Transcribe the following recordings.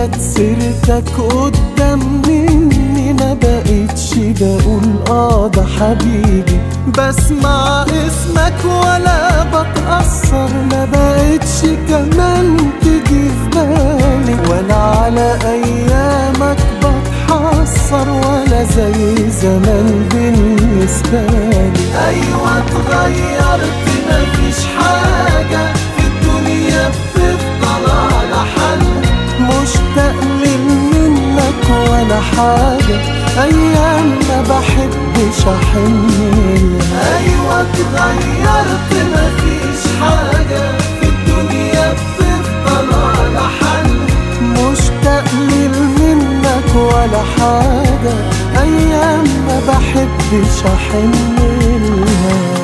جت سيرتك قدام مني ما بقتش بقول اه ده حبيبي بسمع اسمك ولا بتأثر ما بقتش كمان تيجي في بالي ولا على ايامك بتحسر ولا زي زمان بالنسبة لي ايوه اتغيرت مفيش حاجة في الدنيا بتفضل على حل مشتاق من منك ولا حاجة أيام ما بحبش أحن لها. أيوة اتغيرت مفيش حاجة في الدنيا بتفضل على حل مشتاق من منك ولا حاجة أيام ما بحبش أحن لها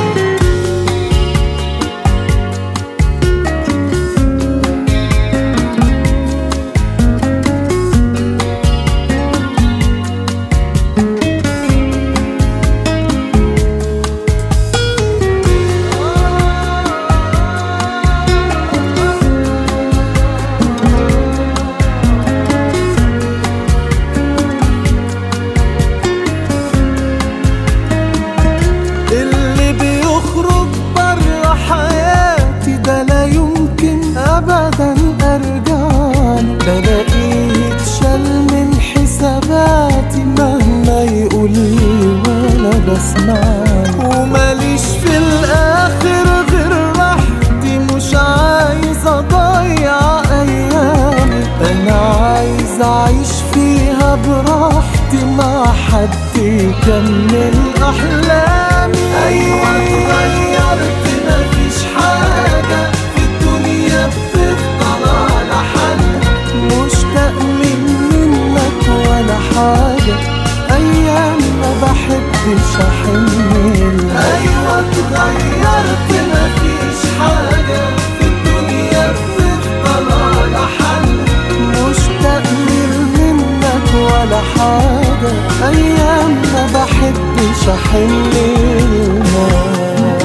اللي بيخرج بره حياتي ده لا يمكن ابدا ارجعله بلاقيه يتشال من حساباتي مهما يقول لي وانا بسمعه وماليش في الاخر غير راحتي مش عايز اضيع ايامي انا عايز اعيش فيها براحتي مع حد يكمل احلامي ايوه اتغيرت مفيش حاجه في الدنيا بتفضل على حل مشتاق من منك ولا حاجه ايام ما بحبش احن لها. ايوه اتغيرت مفيش حاجه في الدنيا بتفضل على حل مشتاق من منك ولا حاجة أيام ما بحبش أحن لها.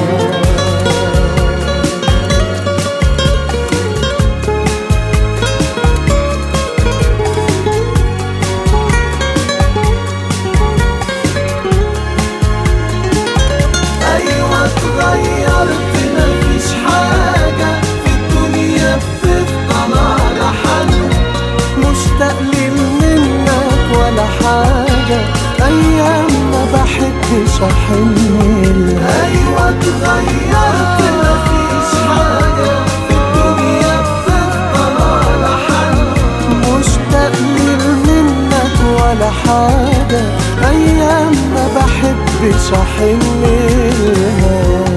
أيوة اتغيرت مفيش حاجة في الدنيا بتفضل على حل مشتاق لي منك ولا حاجة أيام ما بحبش أحن لها. أيوة اتغيرت مفيش حاجة في الدنيا بتفضل على حل مشتاق لي منك ولا حاجة أيام ما بحبش أحن لها